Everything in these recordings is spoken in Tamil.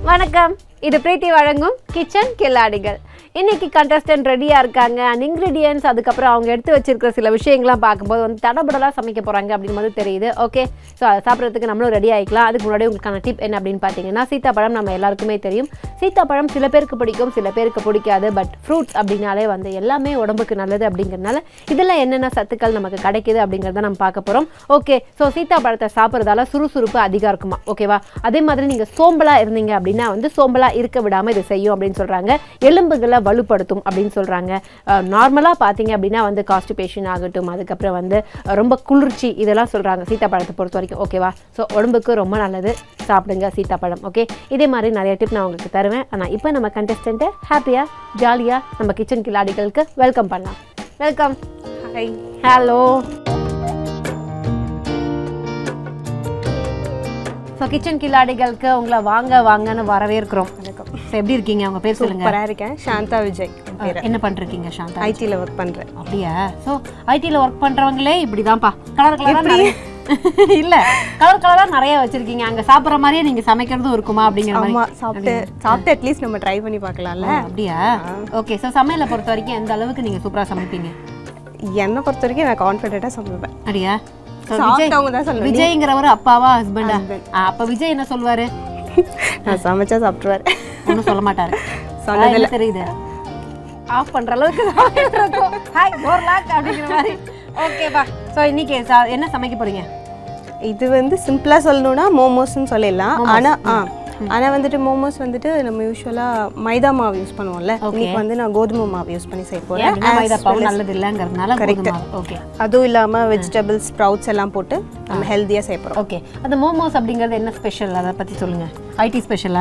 வணக்கம் இது பிரீத்தி வழங்கும் கிச்சன் கில்லாடிகள் இன்னைக்கு கண்டஸ்டன்ட் ரெடியாக இருக்காங்க அண்ட் இன்க்ரீடியன்ஸ் அதுக்கப்புறம் அவங்க எடுத்து வச்சிருக்கிற சில விஷயங்கள்லாம் பார்க்கும்போது வந்து தடபடலாக சமைக்க போகிறாங்க அப்படின்னு வந்து தெரியுது ஓகே ஸோ அதை சாப்பிட்றதுக்கு நம்மளும் ரெடி ஆகிக்கலாம் அதுக்கு முன்னாடி உங்களுக்கான டிப் என்ன அப்படின்னு பார்த்தீங்கன்னா சீத்தாப்பழம் நம்ம எல்லாருக்குமே தெரியும் சீத்தாப்பழம் சில பேருக்கு பிடிக்கும் சில பேருக்கு பிடிக்காது பட் ஃப்ரூட்ஸ் அப்படின்னாலே வந்து எல்லாமே உடம்புக்கு நல்லது அப்படிங்கிறதுனால இதில் என்னென்ன சத்துக்கள் நமக்கு கிடைக்குது அப்படிங்கிறத நம்ம பார்க்க போகிறோம் ஓகே ஸோ சீத்தாப்பழத்தை சாப்பிட்றதால சுறுசுறுப்பு அதிகம் இருக்குமா ஓகேவா அதே மாதிரி நீங்கள் சோம்பலாக இருந்தீங்க அப்படின்னா வந்து சோம்பலாக இருக்க விடாமல் இது செய்யும் அப்படின்னு சொல்கிறாங்க எலும்புகளை வலுப்படுத்தும் அப்படின்னு சொல்கிறாங்க நார்மலாக பார்த்தீங்க அப்படின்னா வந்து காஸ்டிபேஷன் ஆகட்டும் அதுக்கப்புறம் வந்து அஹ், ரொம்ப குளிர்ச்சி இதெல்லாம் சொல்கிறாங்க சீத்தாப்பழத்தை பொறுத்த வரைக்கும் ஓகேவா ஸோ உடம்புக்கு ரொம்ப நல்லது சாப்பிடுங்க சீத்தாப்பழம் ஓகே இதே மாதிரி நிறைய டிப் நான் உங்களுக்கு தருவேன் ஆனால் இப்போ நம்ம கண்டஸ்டண்ட்டை ஹாப்பியாக ஜாலியாக நம்ம கிச்சன் கில்லாடிகளுக்கு வெல்கம் பண்ணலாம் welcome hi hello so kitchen கில்லாடிகளுக்கு உங்களை வாங்க வாங்கன்னு வரவேற்கிறோம் வணக்கம் ஸோ எப்படி இருக்கீங்க உங்க பேர் சொல்லுங்க சூப்பராக இருக்கேன் சாந்தா விஜய் என் பேர் என்ன பண்ணிருக்கீங்க சாந்தா ஐடியில் ஒர்க் பண்ணுறேன் அப்படியா ஸோ ஐடியில் ஒர்க் பண்றவங்களே இப்படிதான்ப்பா கலர் கலரா நிறைய இல்ல கலர் கலரா நிறைய வச்சிருக்கீங்க அங்க சாப்பிடுற மாதிரியே நீங்க சமைக்கிறதும் இருக்குமா அப்படிங்கிற மாதிரி ஆமாம் சாப்பிட்டு சாப்பிட்டு அட்லீஸ்ட் நம்ம ட்ரை பண்ணி பார்க்கலாம்ல ஆ, அப்படியா ஓகே ஸோ சமையலை பொறுத்த வரைக்கும் எந்த அளவுக்கு நீங்க சூப்பரா சமைப்பீங்க என்னை பொறுத்த வரைக்கும் நான் கான்ஃபிடென்ட்டாக சமைப்பேன் அப்படியா So, விஜய் சாப்பிட்டவங்க தான் சொல்லணும் விஜய்ங்கிறவர் அப்பாவா ஹஸ்பண்டா அப்ப விஜய் என்ன சொல்வாரு நான் சமைச்சா சாப்பிட்ருவார் ஒன்றும் சொல்ல மாட்டாரு சொன்னதில்ல. அதான் என்ன தெரியுது ஆஃப் பண்ற அளவுக்கு தான் இருக்கும் ஹாய் ஃபோர் லேக் அப்படிங்கிற மாதிரி ஓகேப்பா ஸோ இன்னைக்கு சா- என்ன சமைக்க போறீங்க இது வந்து சிம்பிளாக சொல்லணும்னா மோமோஸ்னு சொல்லிடலாம் ஆனால் ஆ ஆனால் வந்துட்டு மோமோஸ் வந்துட்டு நம்ம யூஸ்வலாக மைதா மாவு யூஸ் பண்ணுவோம்ல இன்னைக்கு வந்து நான் கோதுமை மாவு யூஸ் பண்ணி செய்ய போகிறேன் அப்படின்னா மைதா பாவு நல்லது இல்லைங்கிறதுனால கோதுமை மாவு ஓகே அதுவும் இல்லாமல் வெஜிடபிள்ஸ் ஸ்ப்ரவுட்ஸ் எல்லாம் போட்டு நம்ம ஹெல்த்தியாக செய்ய போகிறோம் ஓகே அந்த மோமோஸ் அப்படிங்கிறது என்ன ஸ்பெஷல் அதை பத்தி சொல்லுங்க ஐடி ஸ்பெஷலா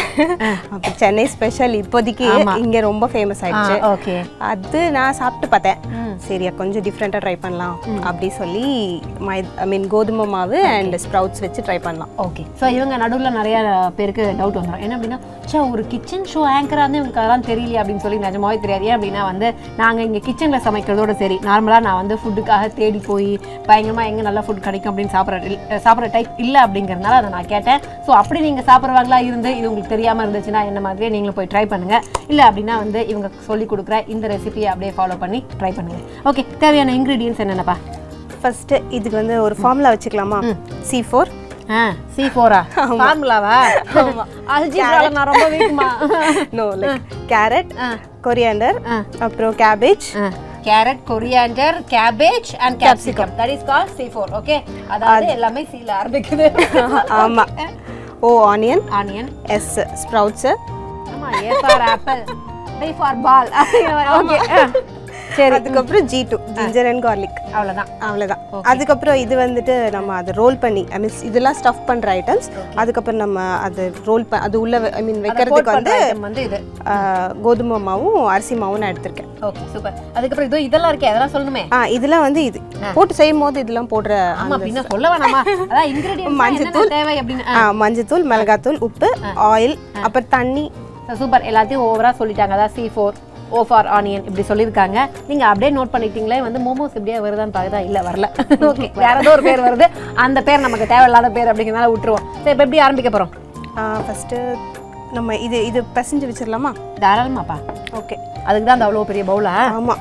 அப்போ சென்னை ஸ்பெஷல் இப்போதைக்கு இங்கே ரொம்ப ஃபேமஸ் ஆயிடுச்சு ஓகே அது நான் சாப்பிட்டு பார்த்தேன் சரியா கொஞ்சம் டிஃப்ரெண்ட்டாக ட்ரை பண்ணலாம் அப்படி சொல்லி மை ஐ மீன் கோதுமை மாவு அண்ட் ஸ்ப்ரவுட்ஸ் வச்சு ட்ரை பண்ணலாம் ஓகே ஸோ இவங்க நடுவில் நிறைய பேருக்கு டவுட் வந்துடும் என்ன அப்படின்னா சே ஒரு கிச்சன் ஷோ ஆங்கராக இருந்து இவங்களுக்கு அதெல்லாம் தெரியலையே அப்படின்னு சொல்லி நிஜமாவே தெரியாது ஏன் அப்படின்னா வந்து நாங்கள் இங்கே கிச்சனில் சமைக்கிறதோட சரி நார்மலாக நான் வந்து ஃபுட்டுக்காக தேடி போய் பயங்கரமாக எங்கே நல்ல ஃபுட் கிடைக்கும் அப்படின்னு சாப்பிட்ற சாப்பிட்ற டைப் இல்லை அப்படிங்கிறதுனால அதை நான் கேட்டேன் ஸோ அப்படி நீங்கள் சாப்பிட்றவங்களா இருந்து இது உங்களுக்கு தெரியாமல் இருந்துச்சுன்னா என்ன மாதிரியே நீங்களும் போய் ட்ரை பண்ணுங்கள் இல்லை அப்படின்னா வந்து இவங்க சொல்லி கொடுக்குற இந்த ரெசிபியை அப்படியே ஃபாலோ பண்ணி ட்ரை பண்ணுங்கள் ஓகே தேவையான இன்க்ரீடியன்ஸ் என்னென்னப்பா ஃபர்ஸ்ட் இதுக்கு வந்து ஒரு ஃபார்முலா வச்சுக்கலாமா சி ஃபோர் ஆ சி ஃபோரா ஃபார்முலாவா அல்ஜிப்ரால நான் ரொம்ப வீக்குமா நோ லைக் கேரட் கொரியாண்டர் அப்புறம் cabbage carrot coriander cabbage and capsicum that is call C four okay அதாவது எல்லாமே சீல ஆரம்பிக்குது ஆமாம் O onion onion S sprouts ஆமா A for apple B for ball okay சரி அதுக்கப்புறம் G two ginger and garlic அவ்வளவுதான் அவ்வளோதான் அதுக்கப்புறம் இது வந்துட்டு நம்ம அதை ரோல் பண்ணி ஐ மீன்ஸ் இதெல்லாம் ஸ்டஃப் பண்ணுற ஐட்டம்ஸ் அதுக்கப்புறம் நம்ம அது ரோல் ப அது உள்ள ஐ மீன் வைக்கிறதுக்கு வந்து item வந்து இது ஆ, கோதுமை மாவும் அரிசி மாவும் நான் எடுத்திருக்கேன் ஓகே சூப்பர் அதுக்கப்புறம் இதோ இதெல்லாம் இருக்கே அதெல்லாம் சொல்லணுமே ஆ இதெல்லாம் வந்து இது போட்டு செய்யும் போது இதெல்லாம் போடுற ஆமா அப்படின்னா சொல்ல வேணாமா அதான் இன்கிரீடியன்ஸ் என்னென்ன தேவை அப்படின்னு ஆ, மஞ்சத்தூள் மிளகாத்தூள் உப்பு ஆயில் அப்புறம் தண்ணி சூப்பர் எல்லாத்தையும் ஓவரா சொல்லிட்டாங்க அதான் C four O for onion இப்படி சொல்லியிருக்காங்க நீங்க அப்படியே நோட் பண்ணிட்டீங்களே வந்து மோமோஸ் இப்படியே வருதான்னு பார்க்குதா இல்ல வரல ஓகே வேற ஏதோ ஒரு பேர் வருது அந்த பேர் நமக்கு தேவையில்லாத பேர் அப்படிங்கிறனால விட்டுருவோம் சரி இப்போ எப்படி ஆரம்பிக்க போறோம் ஃபஸ்ட்டு நம்ம இது இது பிசைஞ்சு வச்சிடலாமா தாராளமாப்பா ஓகே அதுக்கு தான் அந்த அவ்வளோ பெரிய பவுலா ஆமாம்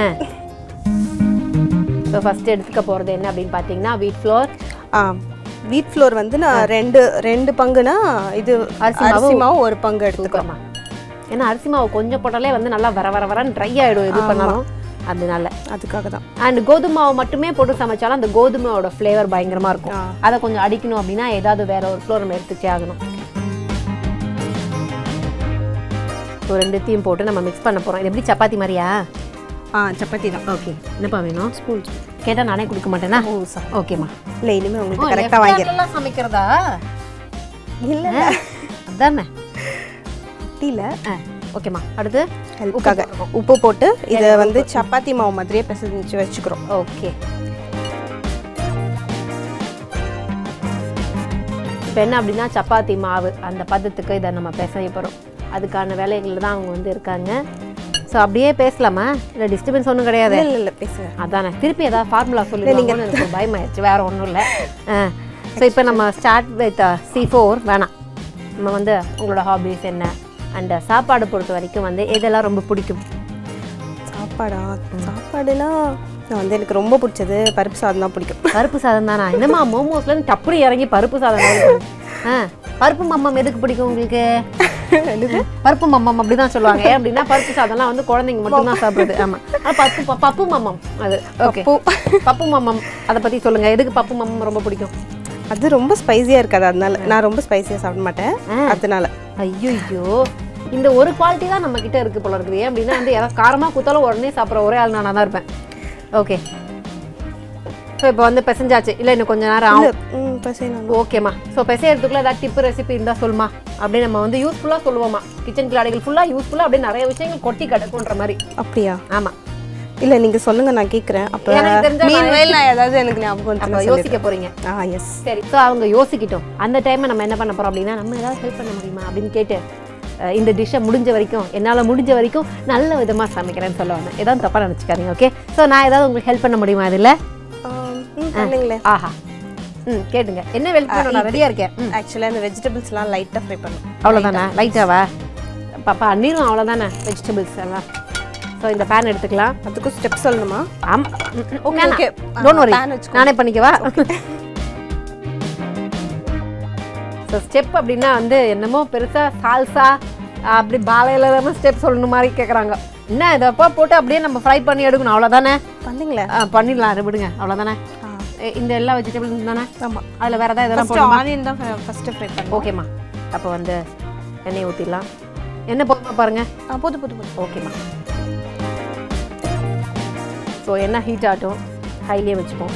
ஸோ ஃபர்ஸ்ட் எடுத்துக்க போறது என்ன அப்படின்னு பார்த்தீங்கன்னா வீட் ஃப்ளோர் ஆ வீட் ஃப்ளோர் வந்து நான் ரெண்டு ரெண்டு பங்குனா இது அரிசி மாவு அரிசி மாவு ஒரு பங்கு எடுத்துக்கலாம் சூப்பர்மா ஏன்னா அரிசி மாவு கொஞ்சம் போட்டாலே வந்து நல்லா வர வர வரன்னு ட்ரை ஆயிடும் இது பண்ணாலும் அதனால அதுக்காக தான் அண்ட் கோதுமை மாவு மட்டுமே போட்டு சமைச்சாலும் அந்த கோதுமையோட ஃப்ளேவர் பயங்கரமா இருக்கும் ஆ. அதை கொஞ்சம் அடிக்கணும் அப்படின்னா ஏதாவது வேற ஒரு ஃப்ளோர் நம்ம எடுத்துச்சே ஆகணும் ஸோ ரெண்டுத்தையும் போட்டு நம்ம மிக்ஸ் பண்ண போறோம் இது எப்படி சப்பாத்தி மாதிரியா ஆ சப்பாத்தி தான் ஓகே என்னப்பா வேணும் ஸ்பூன் கேட்டால் நானே கொடுக்க மாட்டேனா ஓ சார் ஓகேம்மா இல்லை இனிமேல் உங்களுக்கு கரெக்டாக வாங்கிடுறேன் எல்லாம் சமைக்கிறதா இல்லை அதானே இல்லை ஆ ஓகேம்மா அடுத்து ஹெல்ப்புக்காக உப்பு போட்டு இதை வந்து சப்பாத்தி மாவு மாதிரியே பிசைஞ்சு வச்சுக்கிறோம் ஓகே இப்போ என்ன அப்படின்னா சப்பாத்தி மாவு அந்த பதத்துக்கு இதை நம்ம பிசைய போகிறோம் அதுக்கான வேலைகளில் தான் அவங்க வந்து இருக்காங்க ஸோ அப்படியே பேசலாமா இல்லை டிஸ்டர்பன்ஸ் ஒன்றும் கிடையாது இல்லை இல்லை பேசுங்க அதானே திருப்பி ஏதாவது ஃபார்முலா சொல்லுவீங்கன்னு எனக்கு ஒரு பயமாயிருச்சு வேற ஒன்றும் இல்லை ஸோ இப்போ நம்ம ஸ்டார்ட் வித் சி ஃபோர் வேணாம் நம்ம வந்து உங்களோட ஹாபிஸ் என்ன அண்ட் சாப்பாடு பொறுத்த வரைக்கும் வந்து எதெல்லாம் ரொம்ப பிடிக்கும் சாப்பாடா சாப்பாடுனா நான் வந்து எனக்கு ரொம்ப பிடிச்சது பருப்பு சாதம் தான் பிடிக்கும் பருப்பு சாதம் தானா என்னம்மா மோமோஸ்ல டப்புனு இறங்கி பருப்பு சாதம் தான் ஆ பருப்பு மம்மம் எதுக்கு பிடிக்கும் உங்களுக்கு பருப்பு மம்மம் அப்படிதான் சொல்லுவாங்க ஏன் அப்படின்னா பருப்பு சாதம்லாம் வந்து குழந்தைங்க மட்டும் தான் சாப்பிடுது ஆமா அது பப்பு ப- பப்பு மம்மம் அது ஓகே பப்பு மம்மம் அதை பத்தி சொல்லுங்க எதுக்கு பப்பு மம்மம் ரொம்ப பிடிக்கும் அது ரொம்ப ஸ்பைசியாக இருக்காது அதனால நான் ரொம்ப ஸ்பைசியாக சாப்பிட மாட்டேன் அதனால ஐயோ இந்த ஒரு குவாலிட்டி தான் நம்ம கிட்ட இருக்கு போல இருக்குது ஏன் அப்படின்னா வந்து யாராவது காரமா குத்தாலும் உடனே சாப்பிட்ற ஒரே ஆள் நானா தான் இருப்பேன் ஓகே ஸோ இப்போ வந்து பிசைஞ்சாச்சு இல்லை இன்னும் கொஞ்ச நேரம் ஆகும் ம் பசங்க ஓகேம்மா ஸோ பிசையறதுக்குள்ள ஏதாவது டிப்பு ரெசிபி இருந்தால் சொல்லுமா அப்படியே நம்ம வந்து யூஸ்ஃபுல்லாக சொல்லுவோமா கிச்சன் கிளாடிகள் ஃபுல்லாக யூஸ்ஃபுல்லாக அப்படியே நிறைய விஷயங்கள் கொட்டி கிடக்குன்ற மாதிரி அப்படியா ஆமாம் இல்லை நீங்கள் சொல்லுங்கள் நான் கேட்குறேன் அப்போ எனக்கு தெரிஞ்சா நான் மீன்வேல் நான் ஏதாவது எனக்கு ஞாபகம் அப்போ வந்து யோசிக்க போறீங்க ஆ எஸ் சரி ஸோ அவங்க யோசிக்கிட்டோம் அந்த டைமை நம்ம என்ன பண்ண போறோம் அப்படின்னா நம்ம ஏதாவது ஹெல்ப் பண்ண முடியுமா அப்படின்னு கேட்டு அஹ், இந்த டிஷ்ஷை முடிஞ்ச வரைக்கும் என்னால் முடிஞ்ச வரைக்கும் நல்ல விதமாக சமைக்கிறேன்னு சொல்ல வந்தேன் ஏதாவது தப்பாக நினச்சிக்காதீங்க ஓகே ஸோ நான் ஏதாவது உங்களுக்கு ஹெல்ப் பண்ண முடியுமா அதில் ம் பண்ணுங்களேன் ஆஹா ம் கேட்டுங்க என்ன ஹெல்ப் பண்ண நான் ரெடியாக இருக்கேன் ம் ஆக்சுவலாக அந்த வெஜிடபிள்ஸ்லாம் லைட்டாக ஃப்ரை பண்ணும் அவ்வளோதானே லைட்டாவா பாப்பா அண்ணீரும் அவ்வளோதானே வெஜிடபிள்ஸ் எல்லாம் ஸோ இந்த பேன் எடுத்துக்கலாம் அதுக்கும் ஸ்டெப் சொல்லணுமா ஆம் okay Okay. Don't worry pan வச்சுக்கோ. நானே பண்ணிக்கவா ஸோ ஸ்டெப் அப்படின்னா வந்து என்னமோ பெருசா சால்சா அப்படி பாலையில தானே ஸ்டெப் சொல்லணும் மாதிரி கேட்குறாங்க என்ன இதப்பா போட்டு அப்படியே நம்ம ஃப்ரை பண்ணி எடுக்கணும் அவ்வளோதானே பண்ணீங்களே பண்ணிடலாம் அதை விடுங்க அவ்வளோதானே ஆ எ- இந்த எல்லா வெஜிடபிள்ஸ் தானே ஆமாம் அதில் வேறு ஏதாவது இதெல்லாம் ஃபஸ்ட்டு போடணுமா ஆனியன் தான் ஃபஸ்ட்டு ஃப்ரை பண்ணுவோம் ஓகேம்மா அப்போ வந்து எண்ணெய் ஊற்றிடலாம் என்ன போதுமா பாருங்க ஆ போது போது போது ஓகேம்மா ஸோ எண்ணெய் ஹீட் ஆகட்டும் ஹைலியே வச்சுப்போம்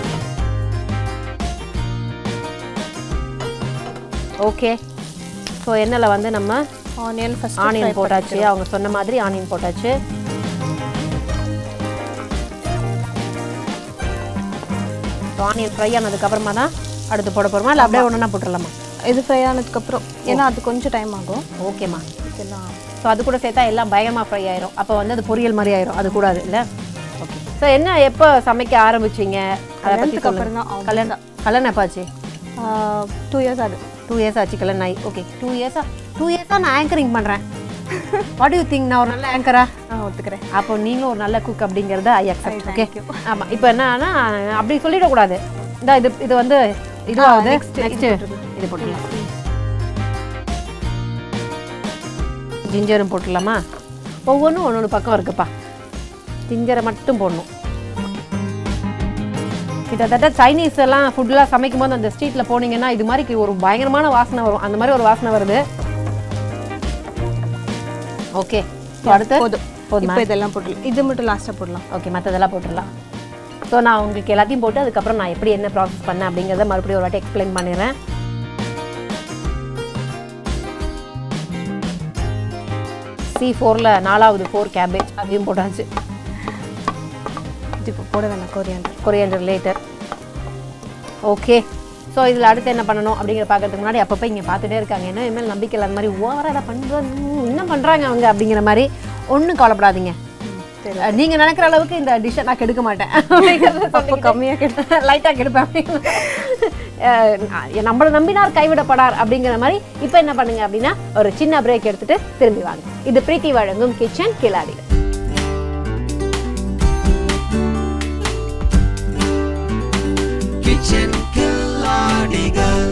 ஓகே ஸோ எண்ணெயில் வந்து நம்ம ஆனியன் ஃபஸ்ட் ஆனியன் போட்டாச்சு அவங்க சொன்ன மாதிரி ஆனியன் போட்டாச்சு ஆனியன் ஃப்ரை ஆனதுக்கப்புறமா தான் அடுத்து போட போகிறோமா இல்லை அப்படியே ஒன்றா போட்டுடலாமா இது ஃப்ரை ஆனதுக்கப்புறம் ஏன்னா அது கொஞ்சம் டைம் ஆகும் ஓகேம்மா இதெல்லாம் ஸோ அது கூட சேர்த்தா எல்லாம் பயங்கரமாக ஃப்ரை ஆயிரும் அப்போ வந்து அது பொரியல் மாதிரி ஆயிரும் அது கூடாது இல்லை ஓகே ஸோ என்ன எப்போ சமைக்க ஆரம்பிச்சீங்க அதை பற்றி கல்யாணத்துக்கு அப்புறம் தான் ஆகும். கல்யாணம் கல்யாணம் எப்பாச்சு டூ இயர்ஸ் ஆகுது டூ இயர்ஸ் ஆச்சு கல்யாணம் ஆகி ஓகே டூ இயர்ஸா டூ இயர்ஸாக நான் ஆங்கரிங் பண்ணுறேன் வாட் யூ திங்க் நான் ஒரு நல்ல ஆங்கரா ஆ ஒத்துக்கிறேன் அப்போ நீங்களும் ஒரு நல்ல குக் அப்படிங்கிறத ஐ அக்செப்ட் ஓகே ஆமாம் இப்போ என்னன்னா அப்படி சொல்லிடக்கூடாது இந்த இது இது வந்து இதுவாகுது நெக்ஸ்ட் இது போட்டுடலாம் ஜிஞ்சரும் போட்டுடலாமா ஒவ்வொன்றும் ஒன்று பக்கம் இருக்குப்பா ஜிஞ்சரை மட்டும் போடணும் கிட்டத்தட்ட சைனீஸ் எல்லாம் ஃபுட்லாம் சமைக்கும் போது அந்த ஸ்ட்ரீட்டில் போனீங்கன்னா இது மாதிரி ஒரு பயங்கரமான வாசனை வரும் அந்த மாதிரி ஒரு வாசனை வருது ஓகே அடுத்து போதும் போதுமா இப்போ இதெல்லாம் போடலாம் இது மட்டும் லாஸ்ட்டாக போடலாம் ஓகே மற்றதெல்லாம் போட்டுடலாம் ஸோ நான் உங்களுக்கு எல்லாத்தையும் போட்டு அதுக்கப்புறம் நான் எப்படி என்ன ப்ராசஸ் பண்ணேன் அப்படிங்கிறத மறுபடியும் ஒரு வாட்டி எக்ஸ்பிளைன் பண்ணிடுறேன் சி ஃபோரில் நாலாவது ஃபோர் கேபேஜ் அதையும் போட்டாச்சு இது இப்போ போட வேணாம் coriander coriander later okay so இதில் அடுத்து என்ன பண்ணணும் அப்படிங்கிற பார்க்கறதுக்கு முன்னாடி அப்பப்போ இங்கே பார்த்துட்டே இருக்காங்க என்ன இனிமேல் நம்பிக்கை இல்லாத மாதிரி ஓவராக அதை பண்ணுறது என்ன பண்ணுறாங்க அவங்க அப்படிங்கிற மாதிரி ஒன்றும் கவலைப்படாதீங்க சரி. அஹ் நீங்க நினைக்கிற அளவுக்கு இந்த டிஷ்ஷை நான் கெடுக்க மாட்டேன் அப்போ கம்மியாக கேட்டு லைட்டாக கெடுப்பேன் அஹ் நம்மளை நம்பினார் கைவிடப்படார் அப்படிங்கிற மாதிரி இப்போ என்ன பண்ணுங்க அப்படின்னா ஒரு சின்ன பிரேக் எடுத்துட்டு திரும்பி வாங்க இது பிரீத்தி வழங்கும் கிச்சன் கிளாடி Kitchen Killadigal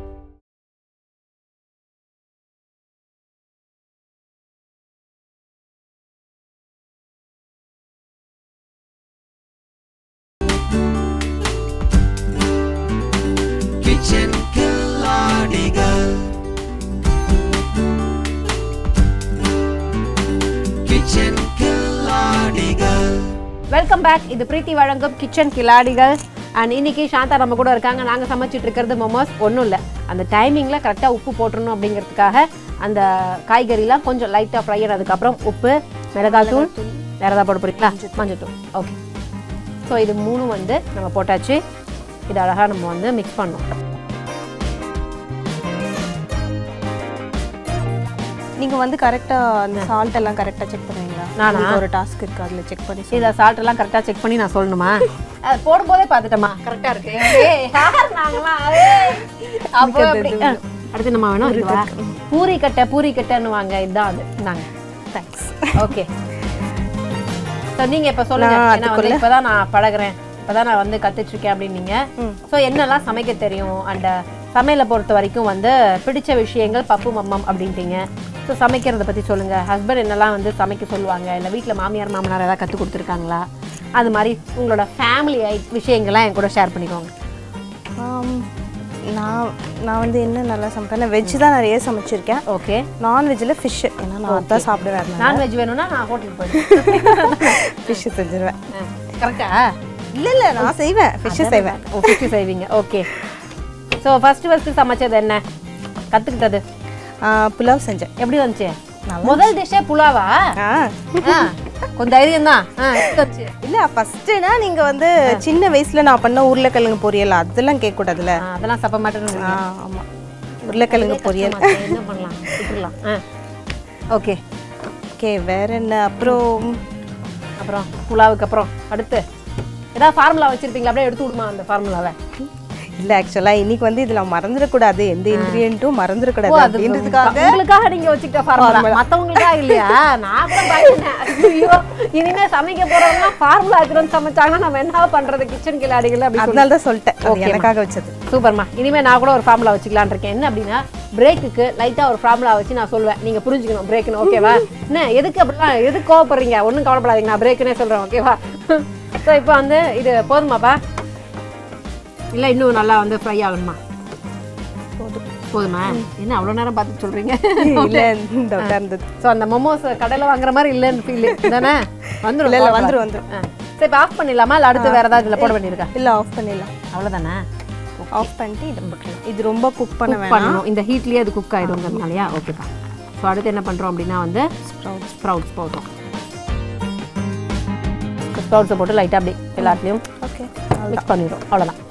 Kitchen Killadigal Kitchen Killadigal welcome back இது பிரீத்தி வழங்கும் கிச்சன் கிளாடிகள் அண்ட் இன்னைக்கு சாந்தா நம்ம கூட இருக்காங்க நாங்கள் சமைச்சிட்டு இருக்கிறது மொமோஸ் ஒன்றும் இல்லை அந்த டைமிங்கில் கரெக்டாக உப்பு போட்டுறணும் அப்படிங்கிறதுக்காக அந்த காய்கறிலாம் கொஞ்சம் லைட்டாக ஃப்ரை ஆனதுக்கப்புறம் உப்பு மிளகாத்தூள் வேறு ஏதாவது போட போறீங்களா மஞ்சத்தூள் ஓகே ஸோ இது மூணும் வந்து நம்ம போட்டாச்சு இது அழகாக நம்ம வந்து மிக்ஸ் பண்ணோம் நீங்கள் வந்து கரெக்டாக அந்த சால்ட் எல்லாம் கரெக்டாக செக் பண்ணுவீங்களா நானா? உங்களுக்கு ஒரு டாஸ்க் இருக்குது அதில் செக் பண்ணி இதை சால்ட் எல்லாம் கரெக்டாக செக் பண்ணி நான் சொல்லணுமா அது போடும்போதே பார்த்துட்டேமா கரெக்டாக இருக்கு ஏய், யார் நாங்களாம் ஏய். அப்போ அப்படி ஆ, அடுத்து நம்ம வேணும் இதுவா பூரி கட்டை பூரி கட்டைன்னு வாங்க இதுதான் அது இந்தாங்க தேங்க்ஸ் ஓகே ஸோ நீங்க இப்ப சொல்லுங்க நான் ஏன்னா வந்து இப்பதான் நான் பழகுறேன் இப்பதான் நான் வந்து கத்துட்டு இருக்கேன் அப்படின்னீங்க ஸோ என்னெல்லாம் சமைக்க தெரியும் அண்ட் சமையலை பொறுத்த வரைக்கும் வந்து பிடிச்ச விஷயங்கள் பப்பு மம்மம் அப்படின்ட்டீங்க ஸோ சமைக்கிறத பத்தி சொல்லுங்க ஹஸ்பண்ட் என்னெல்லாம் வந்து சமைக்க சொல்லுவாங்க இல்லை வீட்ல மாமியார் மாமனார் ஏதாவது கற்றுக் கொடுத்துருக்காங்களா அது மாதிரி உங்களோட ஃபேமிலி விஷயங்கள்லாம் என் கூட ஷேர் பண்ணிக்கோங்க நான் நான் வந்து என்ன நல்லா சமைப்பேன் வெஜ் தான் நிறைய சமைச்சிருக்கேன் ஓகே நான்வெஜ்ஜில் ஃபிஷ் ஏன்னா நான் அதான் சாப்பிடுவேன் நான்வெஜ் வேணும்னா நான் ஹோட்டலுக்கு போயிடுவேன் ஃபிஷ் செஞ்சிருவேன் கரெக்டா இல்லை இல்லை நான் செய்வேன் ஃபிஷ் செய்வேன் ஓ ஃபிஷ் செய்வீங்க ஓகே ஸோ ஃபர்ஸ்ட் ஃபர்ஸ்ட் சமைச்சது என்ன கத்துக்கிட்டது ஆ, புலாவ் செஞ்சேன் எப்படி வந்துச்சு முதல் டிஷ்ஷே புலாவா ஆ ஆ, கொஞ்சம் தைரியம் தான் வந்துச்சு இல்லை ஃபஸ்ட்டுனா நீங்கள் வந்து சின்ன வயசில் நான் பண்ண உருளைக்கிழங்கு பொரியல் அதெல்லாம் கேட்கக்கூடாதுல்ல ஆ, அதெல்லாம் சப்ப மாட்டேன்னு ஆ ஆமாம் உருளைக்கிழங்கு பொரியல் என்ன பண்ணலாம் விட்டுறலாம் ஆ ஓகே ஓகே வேற என்ன அப்புறம் அப்புறம் புலாவுக்கு அப்புறம் அடுத்து ஏதாவது ஃபார்முலா வச்சிருப்பீங்களா அப்படியே எடுத்து விடுமா அந்த ஃபார்முலாவை இல்லை ஆக்சுவலாக இன்னைக்கு வந்து இதில் மறந்துடக்கூடாது எந்த இன்க்ரீடியண்ட்டும் மறந்துடக்கூடாது அப்படின்றதுக்காக உங்களுக்காக நீங்க வச்சுக்கிட்ட ஃபார்முலா மத்தவங்களுக்காக இல்லையா நான் கூட பயந்தேன் ஐயோ இனிமே சமைக்க போறவங்க ஃபார்முலா இருக்கிறோம் சமைச்சாங்கன்னா நம்ம என்ன பண்றது கிச்சன் கிளாடிகள் அப்படி சொல்லி அதனால தான் சொல்லிட்டேன் அது எனக்காக வச்சது சூப்பர்மா இனிமே நான் கூட ஒரு ஃபார்முலா வச்சுக்கலாம்னு இருக்கேன் என்ன அப்படின்னா பிரேக்குக்கு லைட்டா ஒரு ஃபார்முலா வச்சு நான் சொல்லுவேன் நீங்க புரிஞ்சுக்கணும் பிரேக்குன்னு ஓகேவா என்ன எதுக்கு அப்படிலாம் எதுக்கு கோவப்படுறீங்க ஒன்றும் கவலைப்படாதீங்க நான் பிரேக்குனே சொல்றேன் ஓகேவா ஸோ இப்போ வந்து இது போதுமாப்பா இல்லை இன்னும் நல்லா வந்து ஃப்ரை ஆகணுமா போதுமா என்ன அவ்வளோ நேரம் பார்த்துட்டு சொல்றீங்க இல்லை இந்த உட்கார்ந்தது ஸோ அந்த மோமோஸ் கடையில் வாங்குற மாதிரி இல்லைன்னு ஃபீல் தானே வந்துடும் இல்லை இல்லை வந்துரும் வந்துரும் சரி இப்போ ஆஃப் பண்ணிடலாமா இல்லை அடுத்து வேற ஏதாவது இதில் போட வேண்டியிருக்கா இல்லை ஆஃப் பண்ணிடலாம் அவ்வளோதானே ஆஃப் பண்ணிட்டு இதை போட்டுடலாம் இது ரொம்ப குக் பண்ண குக் வேணாம் பண்ணணும் இந்த ஹீட்லயே அது குக் ஆயிடுங்கிறதுனாலயா ஓகேப்பா ஸோ அடுத்து என்ன பண்றோம் அப்படின்னா வந்து ஸ்ப்ரவுட்ஸ் ஸ்ப்ரவுட்ஸ் போடுறோம் ஸ்ப்ரவுட்ஸை போட்டு லைட்டாக அப்படி எல்லாத்துலேயும் ஓகே மிக்ஸ் பண்ணிடுறோம் அவ்வளோதான்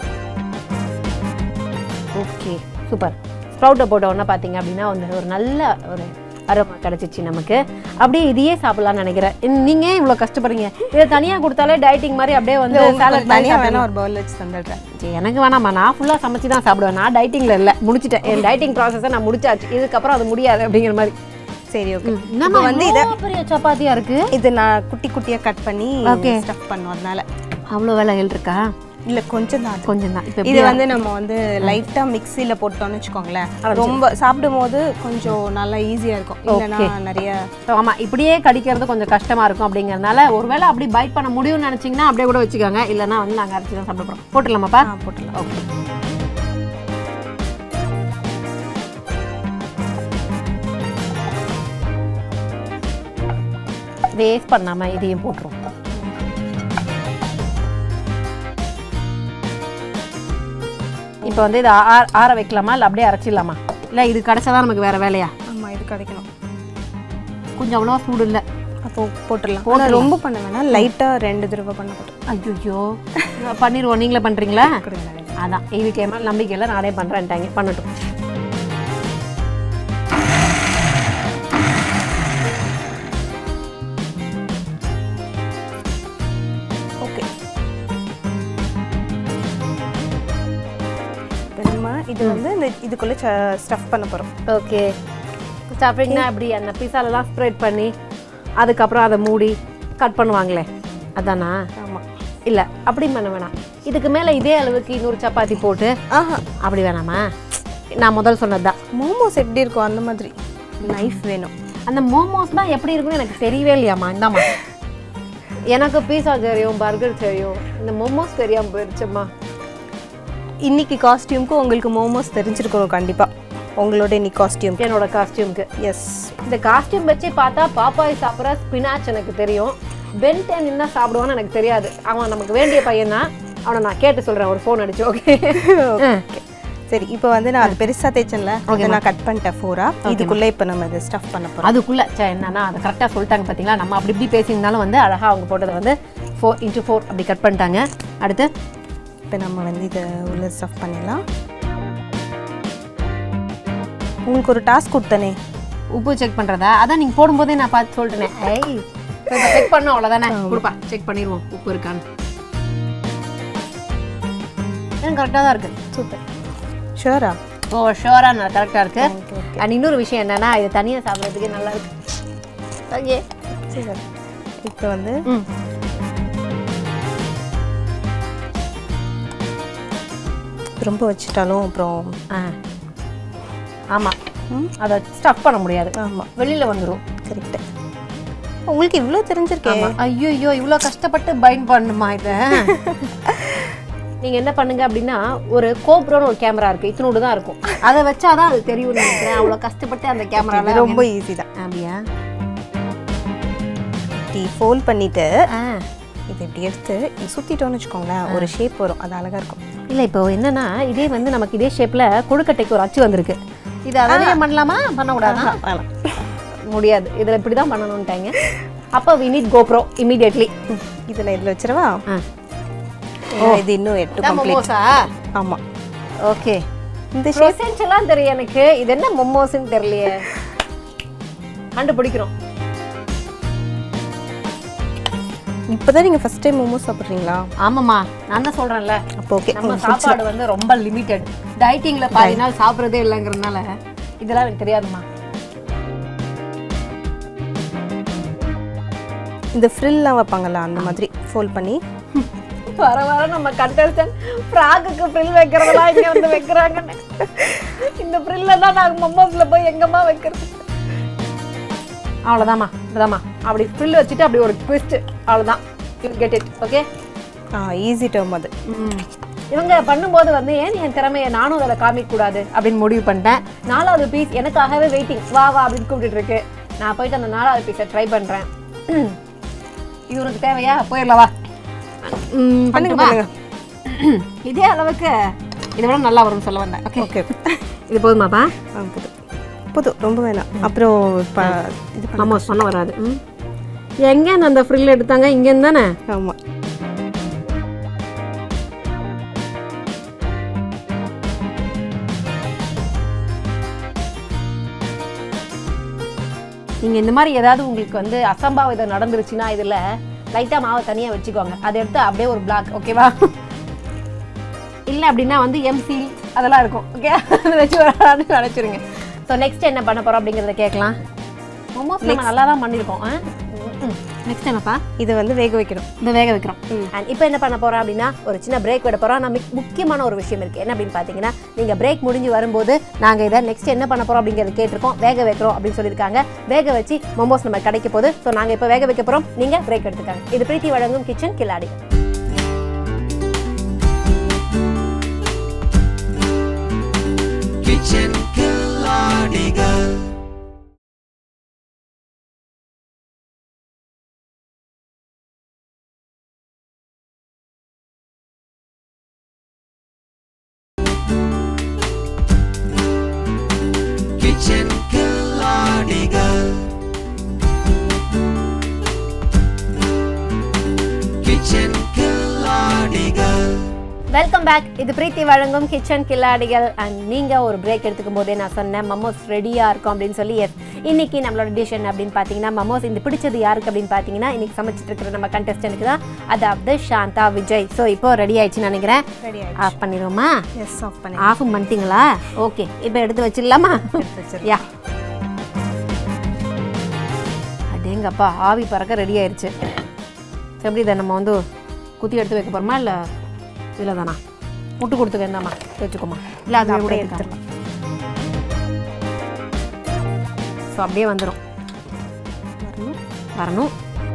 ஓகே சூப்பர் ஸ்ப்ரவுட்டை போட்ட உடனே பார்த்தீங்க அப்படின்னா வந்து ஒரு நல்ல ஒரு அரோமா கிடச்சிச்சு நமக்கு அப்படியே இதையே சாப்பிடலாம்னு நினைக்கிறேன் இன்- நீங்க ஏன் இவ்வளோ கஷ்டப்படுறீங்க இதை தனியாக கொடுத்தாலே டயட்டிங் மாதிரி அப்படியே வந்து சாலட் தனியாக வேணா ஒரு பவுல் வச்சு தந்துடுறேன் சரி, எனக்கு வேணாம்மா நான் ஃபுல்லாக சமைச்சு தான் சாப்பிடுவேன் நான் டயட்டிங்கில் இல்லை முடிச்சிட்டேன் என் டயட்டிங் ப்ராசஸை நான் முடிச்சாச்சு இதுக்கப்புறம் அது முடியாது அப்படிங்கிற மாதிரி சரி ஓகே என்னம்மா வந்து இவ்வளோ பெரிய சப்பாத்தியா இருக்கு இது நான் குட்டி குட்டியாக கட் பண்ணி Okay. ஸ்டஃப் பண்ணோம் அதனால அவ்வளோ வேலைகள் இருக்கா இல்லை கொஞ்சம் தான் அது கொஞ்சம் தான் இப்போ இது வந்து நம்ம வந்து லைட்டா மிக்ஸில போட்டோம்னு வச்சுக்கோங்களேன் ரொம்ப சாப்பிடும் போது கொஞ்சம் நல்லா ஈஸியா இருக்கும் இல்லைன்னா நிறைய ஆமா இப்படியே கடிக்கிறது கொஞ்சம் கஷ்டமா இருக்கும் அப்படிங்கறதுனால ஒருவேளை அப்படி பைட் பண்ண முடியும்னு நினைச்சீங்கன்னா அப்படியே கூட வச்சுக்கோங்க இல்லைன்னா வந்து நாங்க அரைச்சி தான் சாப்பிட போறோம் போட்டுடலாமாப்பா ஆ, போட்டுடலாம் ஓகே வேஸ்ட் பண்ணாம இதையும் போட்டுருவோம் இப்போ வந்து இதை ஆ- ஆற வைக்கலாமா இல்லை அப்படியே அரைச்சிடலாமா இல்லை இது கிடைச்சாதான் நமக்கு வேற வேலையா ஆமா இது கிடைக்கணும் கொஞ்சம் அவ்வளோவா சூடு இல்லை அப்போ போட்டுடலாம் ஆனா ரொம்ப பண்ண வேணாம் லைட்டா ரெண்டு தடவை பண்ண போட்டு ஐயோ பண்ணிடுவோம் நீங்களே பண்ணுறீங்களா அதான் இதுக்கு என் மேலே நம்பிக்கை இல்லை நானே பண்ணுறேன்ட்டாங்க பண்ணட்டும் ஓகே நம்ம இது வந்து இந்த இதுக்குள்ள ஸ்டஃப் பண்ண போறோம் ஓகே ஸ்டஃபிங்னா அப்படி அந்த பீஸாலலாம் ஸ்ப்ரெட் பண்ணி அதுக்கப்புறம் அதை மூடி கட் பண்ணுவாங்களே அதானா ஆமா இல்லை அப்படி பண்ண வேணாம் இதுக்கு மேலே இதே அளவுக்கு இன்னொரு சப்பாத்தி போட்டு ஆஹா அப்படி வேணாமா நான் முதல் சொன்னது தான் மோமோஸ் எப்படி இருக்கும் அந்த மாதிரி நைஃப் வேணும் அந்த மோமோஸ் தான் எப்படி இருக்குன்னு எனக்கு தெரியவே இல்லையாம்மா இந்தாம்மா எனக்கு பீஸா தெரியும் பர்கர் தெரியும் இந்த மோமோஸ் தெரியாமல் போயிடுச்சும்மா இன்னைக்கு காஸ்டியூம்க்கு உங்களுக்கு மோமோஸ் தெரிஞ்சிருக்கணும் கண்டிப்பா உங்களோட இன்னைக்கு காஸ்டியூம் என்னோட காஸ்டியூம்க்கு எஸ் இந்த காஸ்டியூம் வச்சு பார்த்தா பாப்பாய் சாப்பிட்ற ஸ்பினாச் எனக்கு தெரியும் பென்டென் என்ன சாப்பிடுவான்னு எனக்கு தெரியாது அவன் நமக்கு வேண்டிய பையன் தான் அவனை நான் கேட்டு சொல்கிறேன் ஒரு ஃபோன் அடிச்சு ஓகே ஓகே சரி இப்போ வந்து நான் அது பெருசா தேய்ச்சேன்ல அதை நான் கட் பண்ணிட்டேன் ஃபோரா இதுக்குள்ள இப்போ நம்ம இதை ஸ்டஃப் பண்ண போறோம் அதுக்குள்ளே சே என்னன்னா அதை கரெக்டாக சொல்லிட்டாங்க பார்த்தீங்களா நம்ம அப்படி இப்படி பேசியிருந்தாலும் வந்து அழகாக அவங்க போட்டதை வந்து ஃபோர் இன்ட்டு ஃபோர் அப்படி கட் பண்ணிட்டாங்க அடுத்து இப்போ நம்ம வந்து இதை உள்ள ஸ்டஃப் பண்ணிடலாம் உங்களுக்கு ஒரு டாஸ்க் கொடுத்தனே உப்பு செக் பண்ணுறதா அதான் நீங்கள் போடும்போதே நான் பார்த்து சொல்லிட்டேனே ஐய் செக் பண்ணோம் அவ்வளோதானே கொடுப்பா செக் பண்ணிடுவோம் உப்பு இருக்கான்னு கரெக்டாக தான் இருக்குது சூப்பர் ஷுவரா ஓ ஷோரா நான் கரெக்டாக இருக்கு அண்ட் இன்னொரு விஷயம் என்னன்னா இது தனியாக சாப்பிட்றதுக்கு நல்லா இருக்கு ஓகே சரி இப்போ வந்து ம் ரொம்ப வச்சுட்டாலும் அப்புறம் ஆ ஆமாம் அதை ஸ்டஃப் பண்ண முடியாது ஆமாம் வெளியில் வந்துடும் கரெக்டு உங்களுக்கு இவ்வளோ தெரிஞ்சிருக்கேன் ஐயோ ஐயோ இவ்வளோ கஷ்டப்பட்டு பைண்ட் பண்ணுமா இதை நீங்கள் என்ன பண்ணுங்க அப்படின்னா ஒரு கோப்ரோன்னு ஒரு கேமரா இருக்குது இத்தினோடு தான் இருக்கும் அதை வச்சாதான் அது தெரியும்னு நினைக்கிறேன் அவ்வளோ கஷ்டப்பட்டு அந்த கேமரால ரொம்ப ஈஸி தான் அப்படியா இப்படி ஃபோல்ட் பண்ணிட்டு ஆ இது இப்படி எடுத்து இது சுற்றிட்டோன்னு வச்சுக்கோங்களேன் ஒரு ஷேப் வரும் அது அழகாக இருக்கும் இல்லை இப்போ என்னன்னா இதே வந்து நமக்கு இதே ஷேப்பில் கொழுக்கட்டைக்கு ஒரு அச்சு வந்திருக்கு இது அதே பண்ணலாமா பண்ணக்கூடாதா வேணாம் முடியாது இதில் இப்படி தான் பண்ணணும்ட்டாங்க அப்போ வி நீட் கோப்ரோ இமீடியட்லி இதில் இதில் வச்சிடவா ஆ ஏன்னா இது இன்னும் எட்டு கம்ப்ளீட் மொமோஸா ஆமாம் ஓகே இந்த ஷேப் ப்ரொசன்ஸ் எல்லாம் தெரியும் எனக்கு இது என்ன மொமோஸ்ன்னு தெரியலையே கண்டுபிடிக்கிறோம் இப்போ தான் நீங்கள் ஃபஸ்ட் டைம் மோமோஸ் சாப்பிட்றீங்களா ஆமாம்மா நான் தான் சொல்றேன்ல அப்போ ஓகே நம்ம சாப்பாடு வந்து ரொம்ப லிமிட்டட் டயட்டிங்ல பாதி நாள் சாப்பிட்றதே இல்லைங்கிறதுனால இதெல்லாம் எனக்கு தெரியாதுமா இந்த ஃப்ரில்லாம் வைப்பாங்கல்ல அந்த மாதிரி ஃபோல்ட் பண்ணி வர வர நம்ம கண்டஸ்டன் ஃப்ராக்குக்கு ஃப்ரில் வைக்கிறதெல்லாம் இங்க வந்து வைக்கிறாங்கன்னு இந்த ஃப்ரில்ல தான் நாங்கள் மொமோஸ்ல போய் எங்கம்மா வைக்கிறது அவ்வளோதாம்மா இப்போதாம்மா அப்படி ஃப்ரில் வச்சுட்டு அப்படி ஒரு ட்விஸ்ட் அவ்வளோதான் you get it okay ah easy term அது இவங்க பண்ணும்போது வந்து ஏன் என் திறமையை நானும் அதில் காமிக்க கூடாது அப்படின்னு முடிவு பண்ணிட்டேன் நாலாவது பீஸ் எனக்காகவே வெயிட்டிங் வா வா அப்படின்னு கூப்பிட்டுட்டு இருக்கு நான் போயிட்டு அந்த நாலாவது பீஸை ட்ரை பண்ணுறேன் இது உனக்கு தேவையா போயிடலாம் வா ம், பண்ணுங்க பண்ணட்டுமா? பண்ணுங்க இதே அளவுக்கு இதை விட நல்லா வரும்னு சொல்ல வந்தேன் ஓகே ஓகே இது போதுமாப்பா ஆ புது புது ரொம்ப வேணாம் அப்புறம் ப இது பண்ண ஆமாம் சொன்ன வராது ம் எங்கேருந்து அந்த ஃப்ரில் எடுத்தாங்க இங்கேருந்து தானே ஆமாம் நீங்கள் இந்த மாதிரி ஏதாவது உங்களுக்கு வந்து அசம்பாவிதம் நடந்துருச்சுன்னா இதில் லைட்டாக மாவை தனியாக வச்சுக்கோங்க அதை எடுத்து அப்படியே ஒரு பிளாக் ஓகேவா இல்லை அப்படின்னா வந்து எம்சி அதெல்லாம் இருக்கும் ஓகே அதை வச்சு வரான்னு நினச்சிருங்க ஸோ நெக்ஸ்ட் என்ன பண்ண போகிறோம் அப்படிங்கிறத கேட்கலாம் மோமோஸ் நம்ம நல்லா தான் பண்ணியிருக்கோம் நெக்ஸ்ட் என்னப்பா இதை வந்து வேக வைக்கணும் இந்த வேக வைக்கிறோம் அண்ட் இப்போ என்ன பண்ண போறோம் அப்படின்னா ஒரு சின்ன பிரேக் விட போறோம் நம்ம முக்கியமான ஒரு விஷயம் இருக்கு என்ன அப்படின்னு பார்த்தீங்கன்னா நீங்க பிரேக் முடிஞ்சு வரும்போது நாங்க இதை நெக்ஸ்ட் என்ன பண்ண போறோம் அப்படிங்கறத கேட்டிருக்கோம் வேக வைக்கிறோம் அப்படின்னு சொல்லியிருக்காங்க வேக வச்சு மோமோஸ் நம்ம கிடைக்க போகுது ஸோ நாங்க இப்போ வேக வைக்க போறோம் நீங்க பிரேக் எடுத்துக்காங்க இது பிரீத்தி வழங்கும் கிச்சன் கில்லாடி Kitchen Killadigal Kitchen Killadigal Kitchen Killadigal welcome back இது பிரீத்தி வழங்கும் கிச்சன் கில்லாடிகள் அண்ட் நீங்க ஒரு பிரேக் எடுத்துக்கும் போதே நான் சொன்னேன் மமோஸ் ரெடியா இருக்கும் அப்படின்னு சொல்லி எஸ் இன்னைக்கு நம்மளோட டிஷ் என்ன அப்படின்னு பார்த்தீங்கன்னா மமோஸ் இந்த பிடிச்சது யாருக்கு அப்படின்னு பார்த்தீங்கன்னா இன்னைக்கு சமைச்சிட்டு இருக்கிற நம்ம கண்டஸ்டனுக்கு தான் அதாவது சாந்தா விஜய் ஸோ இப்போ ரெடி ஆயிடுச்சுன்னு நினைக்கிறேன் ரெடி ஆஃப் பண்ணிடுவோமா எஸ் ஆஃப் பண்ணி ஆஃப் பண்ணிட்டீங்களா ஓகே இப்போ எடுத்து வச்சிடலாமா வச்சிடலாம். யா அடேங்கப்பா ஆவி பறக்க ரெடி ஆயிருச்சு எப்படி இதை நம்ம வந்து குத்தி எடுத்து வைக்க போகிறோமா இல்லை இதில் தானா முட்டு கொடுத்து வேண்டாமா வச்சுக்கோமா இல்லை அது கூட அப்படியே எடுத்துடலாம் ஸோ அப்படியே வந்துடும் வரணும்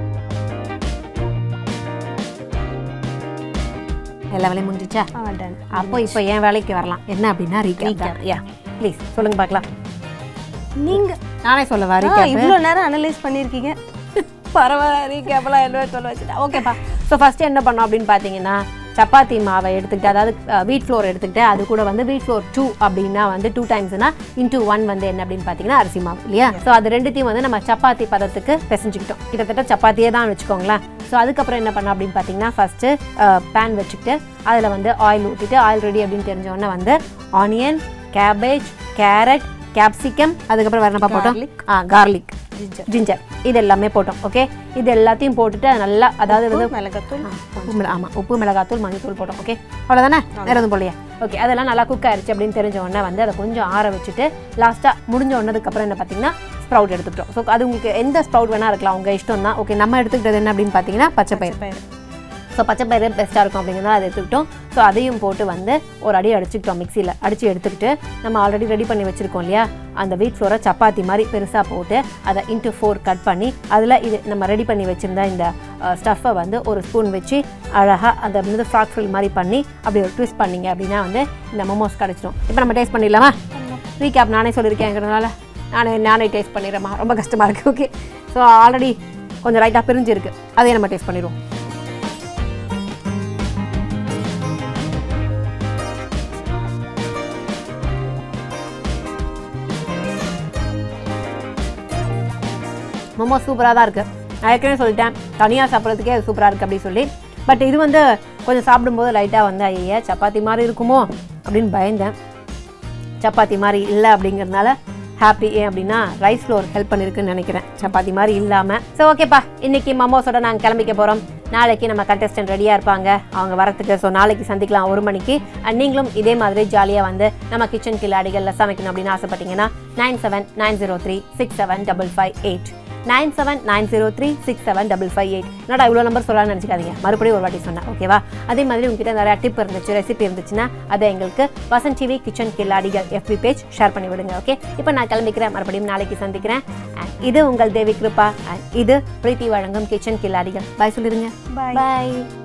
எல்லா வேலையும் முடிஞ்சிச்சா ஆ டன் அப்போ இப்போ என் வேலைக்கு வரலாம் என்ன அப்படின்னா ரீகேப் யா ப்ளீஸ் சொல்லுங்க பார்க்கலாம் நீங்கள் நானே சொல்லவா ரீகேப் இவ்வளோ நேரம் அனலைஸ் பண்ணியிருக்கீங்க பரவாயில்ல ரீகேப்லாம் என்ன சொல்ல வச்சுட்டேன் ஓகேப்பா ஸோ ஃபஸ்ட்டு என்ன பண்ணோம் அப்படின்னு பார்த்தீங்கன்னா சப்பாத்தி மாவை எடுத்துக்கிட்டு அதாவது வீட் ஃப்ளோர் எடுத்துக்கிட்டு அது கூட வந்து வீட் ஃப்ளோர் டூ அப்படின்னா வந்து டூ டைம்ஸ்னா இன்டூ ஒன் வந்து என்ன அப்படின்னு பார்த்தீங்கன்னா அரிசி மாவு இல்லையா ஸோ அது ரெண்டுத்தையும் வந்து நம்ம சப்பாத்தி பதத்துக்கு பிசைஞ்சுக்கிட்டோம் கிட்டத்தட்ட சப்பாத்தியே தான் வச்சுக்கோங்களேன் ஸோ அதுக்கப்புறம் என்ன பண்ணோம் அப்படின்னு பார்த்தீங்கன்னா ஃபஸ்ட்டு பேன் வச்சுக்கிட்டு அதில் வந்து ஆயில் ஊற்றிட்டு ஆயில் ரெடி அப்படின்னு தெரிஞ்ச உடனே வந்து ஆனியன் கேபேஜ் கேரட் கேப்சிகம் அதுக்கப்புறம் வேறு என்னப்பா போட்டோம் ஆ கார்லிக் ஜிஞ்சர் இது எல்லாமே போட்டோம் ஓகே இது எல்லாத்தையும் போட்டுட்டு அது நல்லா அதாவது வந்து மிளகாத்தூள் உப்பு மிள ஆமாம் உப்பு மிளகாத்தூள் மஞ்சத்தூள் போட்டோம் ஓகே அவ்வளோதானே வேற எதுவும் போடலையா ஓகே அதெல்லாம் நல்லா குக் ஆயிடுச்சு அப்படின்னு தெரிஞ்ச உடனே வந்து அதை கொஞ்சம் ஆற வச்சுட்டு லாஸ்ட்டாக முடிஞ்ச உடனதுக்கப்புறம் என்ன பார்த்தீங்கன்னா ஸ்ப்ரவுட் எடுத்துக்கிட்டோம் ஸோ அது உங்களுக்கு எந்த ஸ்ப்ரவுட் வேணா இருக்கலாம் உங்கள் இஷ்டம் தான் ஓகே நம்ம எடுத்துக்கிட்டது என்ன அப்படின்னு பார்த்தீங்கன்னா பச்சை பயிர் பயிறு ஸோ பச்சை பயிறு பெஸ்ட்டாக இருக்கும் அப்படிங்கிறதால அதை எடுத்துக்கிட்டோம் ஸோ அதையும் போட்டு வந்து ஒரு அடி அடிச்சுக்கிட்டோம் மிக்சியில் அடித்து எடுத்துக்கிட்டு நம்ம ஆல்ரெடி ரெடி பண்ணி வச்சுருக்கோம் இல்லையா அந்த வீட் ஃப்ளோரை சப்பாத்தி மாதிரி பெருசாக போட்டு அதை இன்ட்டு ஃபோர் கட் பண்ணி அதில் இது நம்ம ரெடி பண்ணி வச்சுருந்த இந்த ஸ்டஃப்பை வந்து ஒரு ஸ்பூன் வச்சு அழகாக அந்த வந்து ஃப்ராக் ஃபில் மாதிரி பண்ணி அப்படி ஒரு ட்விஸ்ட் பண்ணீங்க அப்படின்னா வந்து இந்த மோமோஸ் கிடச்சிடும் இப்போ நம்ம டேஸ்ட் பண்ணிடலாமா ரீகேப் நானே சொல்லியிருக்கேங்கிறதுனால நானே நானே டேஸ்ட் பண்ணிடுறேம்மா ரொம்ப கஷ்டமாக இருக்குது ஓகே ஸோ ஆல்ரெடி கொஞ்சம் லைட்டாக பிரிஞ்சிருக்கு அதையும் நம்ம டேஸ்ட் பண்ணிடுவோம் மோமோ சூப்பராக தான் இருக்குது நான் ஏற்கனவே சொல்லிட்டேன் தனியாக சாப்பிட்றதுக்கே அது சூப்பராக இருக்குது அப்படின்னு சொல்லி பட் இது வந்து கொஞ்சம் சாப்பிடும்போது லைட்டாக வந்து ஐயா சப்பாத்தி மாதிரி இருக்குமோ அப்படின்னு பயந்தேன் சப்பாத்தி மாதிரி இல்லை அப்படிங்கிறதுனால ஹாப்பி ஏன் அப்படின்னா ரைஸ் ஃப்ளோர் ஹெல்ப் பண்ணியிருக்குன்னு நினைக்கிறேன் சப்பாத்தி மாதிரி இல்லாமல் ஸோ ஓகேப்பா இன்னைக்கு மமோஸோட நாங்கள் கிளம்பிக்க போகிறோம் நாளைக்கு நம்ம கண்டெஸ்டன்ட் ரெடியாக இருப்பாங்க அவங்க வரத்துக்கு ஸோ நாளைக்கு சந்திக்கலாம் ஒரு மணிக்கு அண்ட் நீங்களும் இதே மாதிரி ஜாலியாக வந்து நம்ம கிச்சன் கில்லாடிகளில் சமைக்கணும் அப்படின்னு ஆசைப்பட்டீங்கன்னா nine seven nine zero three six seven double five eight nine seven nine zero three six seven double five eight என்னடா இவ்வளோ நம்பர் சொல்லலாம்னு நினச்சிக்காதீங்க மறுபடியும் ஒரு வாட்டி சொன்னேன் ஓகேவா அதே மாதிரி உங்ககிட்ட நிறைய டிப் இருந்துச்சு ரெசிபி இருந்துச்சுன்னா அதை எங்களுக்கு வசந்த் டிவி கிச்சன் கில்லாடிகள் எஃபி பேஜ் ஷேர் பண்ணி விடுங்க ஓகே இப்போ நான் கிளம்பிக்கிறேன் மறுபடியும் நாளைக்கு சந்திக்கிறேன் அண்ட் இது உங்கள் தேவி கிருபா அண்ட் இது பிரீத்தி வழங்கும் கிச்சன் கில்லாடிகள் பாய் சொல்லிடுங்க Bye. பாய்